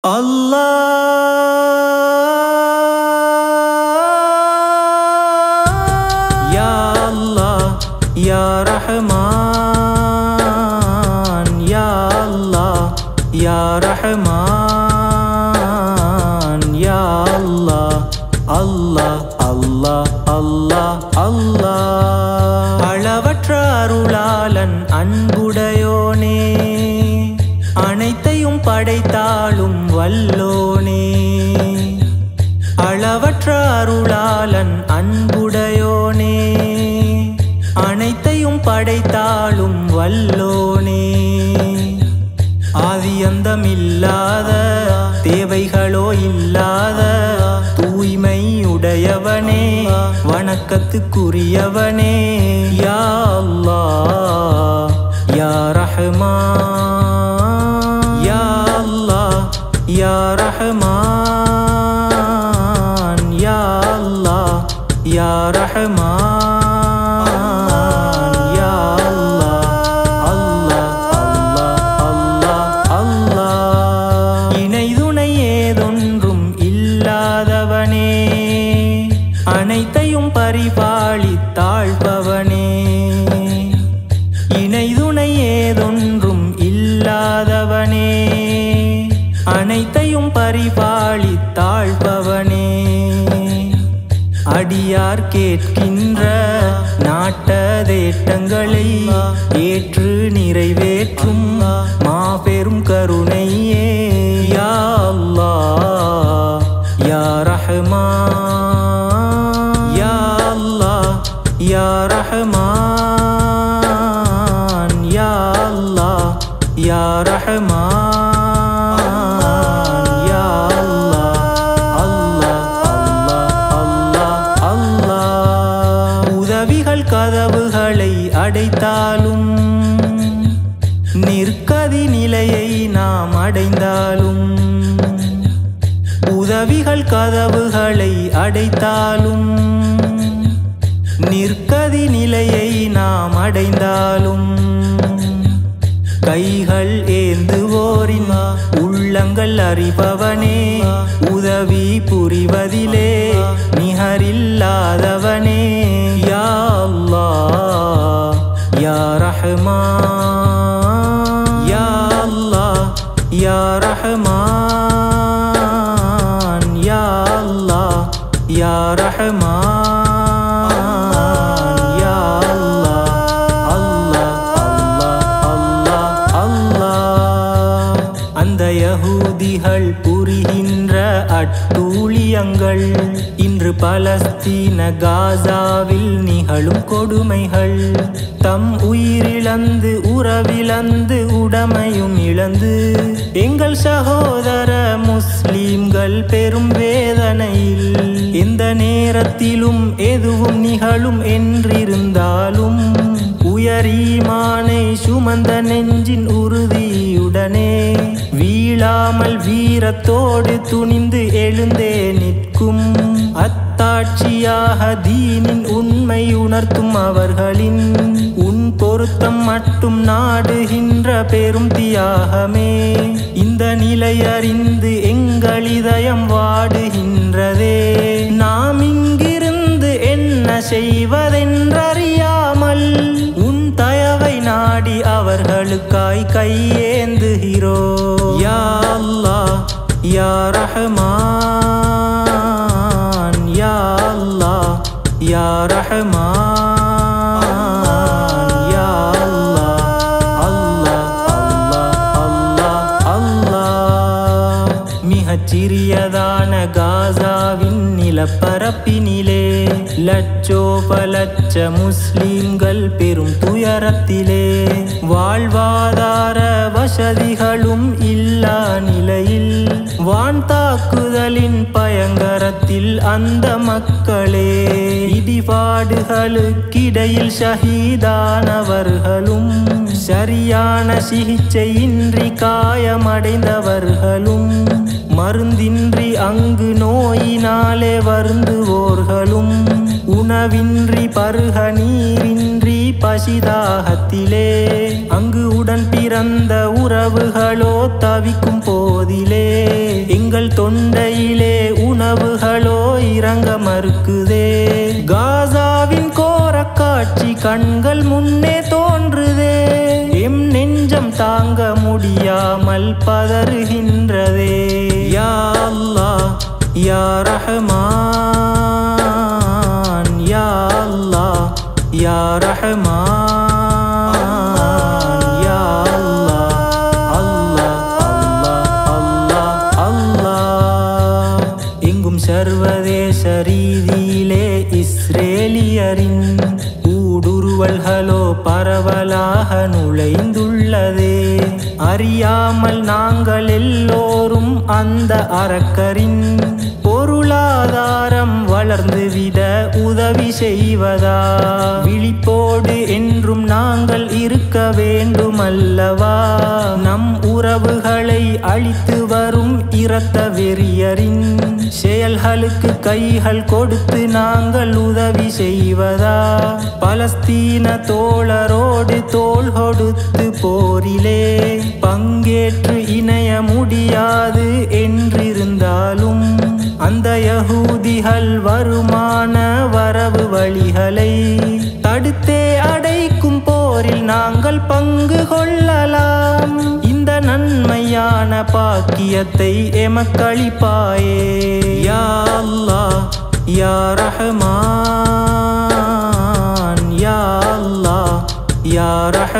الله يا الله يا رحمن يا الله يا رحمن يا الله الله الله الله الله அளவற்ற அருளாளன் அன்புடையோனே அனைத்தையும் படைத்தாலும் வல்லோனே அளவற்ற அருளாளன் அன்புடையோனே அனைத்தையும் படைத்தாலும் வல்லோனே ஆதியந்தமில்லாத தேவைகளோ இல்லாத தூய்மை உடையவனே வணக்கத்துக்குரியவனே யா அல்லாஹ் யா ரஹ்மான் யா அல்லாஹ் யா ரஹ்மான் யா அல்லாஹ் யா ரஹ்மான் யா அல்லாஹ் அல்லாஹ் அல்லாஹ் அல்லாஹ் அல்லாஹ் இணை துணை ஏதொன்றும் இல்லாதவனே அனைத்தையும் பரிபாலித்தாழ்பவனே இணை துணை ஏதொன்றும் இல்லாதவனே அனைத்தையும் பரிபாலித்தாழ்பவனே அடியார் கேட்கின்ற நாட்டதேட்டங்களை ஏற்று நிறைவேற்றும் மாபெரும் கருணையே யா அல்லாஹ் யா ரஹ்மான் யா அல்லாஹ் யா ரஹ்மான் யா அல்லாஹ் யா ரஹ்மான் யா அல்லாஹ் அல்லாஹ் அல்லாஹ் அல்லாஹ் அல்லாஹ் உதவிகள் கதவுகளை அடைத்தாலும் நிற்கதி நிலையை நாம் அடைந்தாலும் உதவிகள் கதவுகளை அடைத்தாலும் நிற்கதி நிலையை நாம் அடைந்தாலும் கைகள் ஏந்துவோரின் உள்ளங்கள் அறிபவனே உதவி புரிவதிலே நிகரில்லாதவனே யா அல்லாஹ் யா ரஹ்மான் யா அல்லாஹ் யா ரஹ்மான் யா அல்லாஹ் யா ரஹ்மான் யா அல்லாஹ் அல்லாஹ் அல்லாஹ் அல்லாஹ் அந்த யகூதிகள் புரிகின்ற அட்டூழியங்கள் இன்று பலஸ்தீன காசாவில் நிகழும் கொடுமைகள் தம் உயிரிழந்து உறவிழந்து உடமையும் இழந்து எங்கள் சகோதர முஸ்லிம்கள் பெரும் வேதனையில் எந்த நேரத்திலும் எதுவும் நிகழும் என்றிருந்தாலும் உயரீமானை சுமந்த நெஞ்சின் உறுதியுடனே வீழாமல் வீரத்தோடு துணிந்து எழுந்தே நிற்கும் அத்தாட்சியாக தீனின் உண்மை உணர்த்தும் அவர்களின் உன் பொருத்தம் மட்டும் நாடுகின்ற பெரும் தியாகமே இந்த நிலையறிந்து எங்கள் இதயம் வாடுகின்றதே நாம் இங்கிருந்து என்ன செய்வதென்றறியாமல் உன் தயவை நாடி அவர்களுக்காய் கையேந்துகிறோ யா அல்லாஹ் யா ரஹ்மான் யா அல்லாஹ் யா ரஹ்மான் யா அல்லாஹ் அல்லாஹ் அல்லாஹ் அல்லாஹ் அல்லாஹ் மிகச் சிறியதான காசாவின் நிலப்பரப்பினிலே லட்சோப லட்ச முஸ்லிம்கள் பெரும் துயரத்திலே வாழ்வாதார வசதிகளும் இல்லா நிலையில் வான் தாக்குதலின் பயங்கரத்தில் அந்த மக்களே இடிபாடுகளுக்கிடையில் ஷஹீதானவர்களும் சரியான சிகிச்சையின்றி காயமடைந்தவர்களும் மருந்தின்றி அங்கு நோயினாலே வருந்துவோர்களும் உணவின்றி பருக நீரின்றி பசிதாகத்திலே அங்கு உடன் பிறந்த உறவுகளோ தவிக்கும் போதிலே எங்கள் தொண்டையிலே உணவுகளோ இறங்க மறுக்குதே காசாவின் கோர காட்சி கண்கள் முன்னே தோன்றுதே எம் நெஞ்சம் தாங்க முடியாமல் பதறுகின்றதே யா அல்லாஹ் யா ரஹ்மான் யா அல்லாஹ் யா ரஹ்மான் யா அல்லாஹ் அல்லாஹ் அல்லாஹ் அல்லாஹ் எங்கும் சர்வதேச ரீதியிலே இஸ்ரேலியரின் ஊடுருவல்களோ பரவலாக நுழைந்துள்ளதே அறியாமல் நாங்கள் எல்லோரும் அந்த அரக்கரின் பொருளாதாரம் வளர்ந்துவிட உதவி செய்வதா விழிப்போடு என்றும் நாங்கள் இருக்க வேண்டுமல்லவா நம் உறவுகளை அழித்து வரும் இரத்த வெறியரின் செயல்களுக்கு கைகள் கொடுத்து நாங்கள் உதவி செய்வதா பலஸ்தீன தோழரோடு தோள் கொடுத்து போரிலே பங்கேற்று இணைய முடியாது என்றிருந்தாலும் அந்த யகூதிகள் வருமான வரவு வழிகளை தடுத்தே அடைக்கும் போரில் நாங்கள் பங்கு கொள்ளலாம் இந்த நன்மையான பாக்கியத்தை எமக்களிப்பாயே யா அல்லாஹ் யா ரஹ்மான் யா அல்லாஹ் யா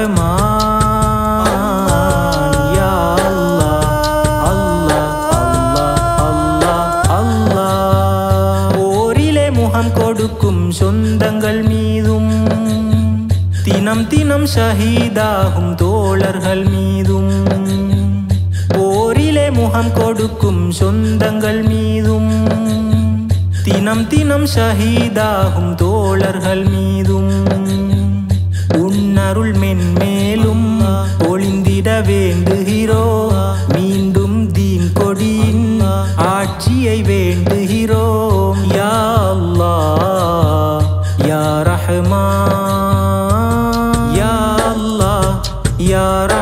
ரஹ்மான் யா அல்லாஹ் அல்லாஹ் அல்லாஹ் அல்லாஹ் போரிலே முகம் கொடுக்கும் சொந்தங்கள் மீதும் தினம் தினம் ஷஹீதாகும் தோழர்கள் மீதும் போரிலே முகம் கொடுக்கும் சொந்தங்கள் மீதும் தினம் தினம் ஷஹீதாகும் தோழர்கள் மீதும் உன்னருள் மென்மேலும் ஒளிந்திட வேண்டுகிறோ மீண்டும் தீன் கொடியின் ஆட்சியை வேண்டுகிறோம் யா அல்லாஹ் யா ரஹ்மான் யா அல்லாஹ் யா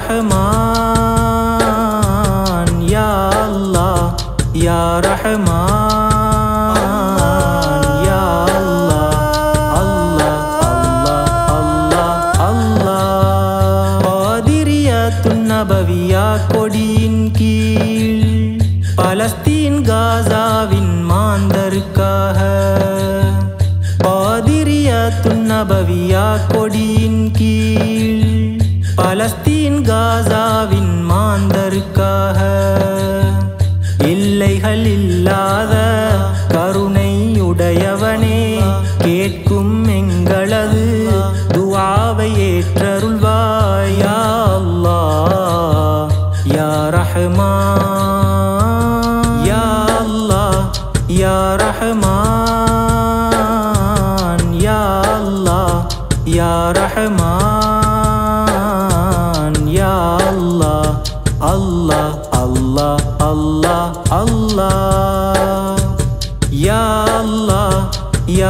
ரஹ்மான் யா அல்லாஹ் யா ரஹ்மான் யா அல்லாஹ் அல்லாஹ் அல்லாஹ் அல்லாஹ் பாதிரியாத்துன் நபவியா கொடியின் கீழ் பலஸ்தீன் காசாவின் மாந்தருக்காக பாதிரியாத்துன் நபவியா கொடியின் கீழ் பலஸ்தீன் காசாவின் மாந்தருக்காக எல்லைகள் இல்லாத கருணையுடையவனே கேட்கும் எங்களது துஆவை ஏற்றருள்வாய் யா அல்லாஹ் யா ரஹ்மான் யா அல்லாஹ் யா ரஹ்மான் யா அல்லாஹ் யா ரஹ்மான் யா அல்லாஹ் அல்லாஹ் அல்லாஹ் அல்லாஹ் அல்லாஹ் யா அல்லாஹ் யா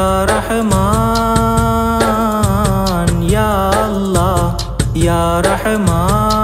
ரஹ்மான் யா அல்லாஹ் யா ரஹ்மான்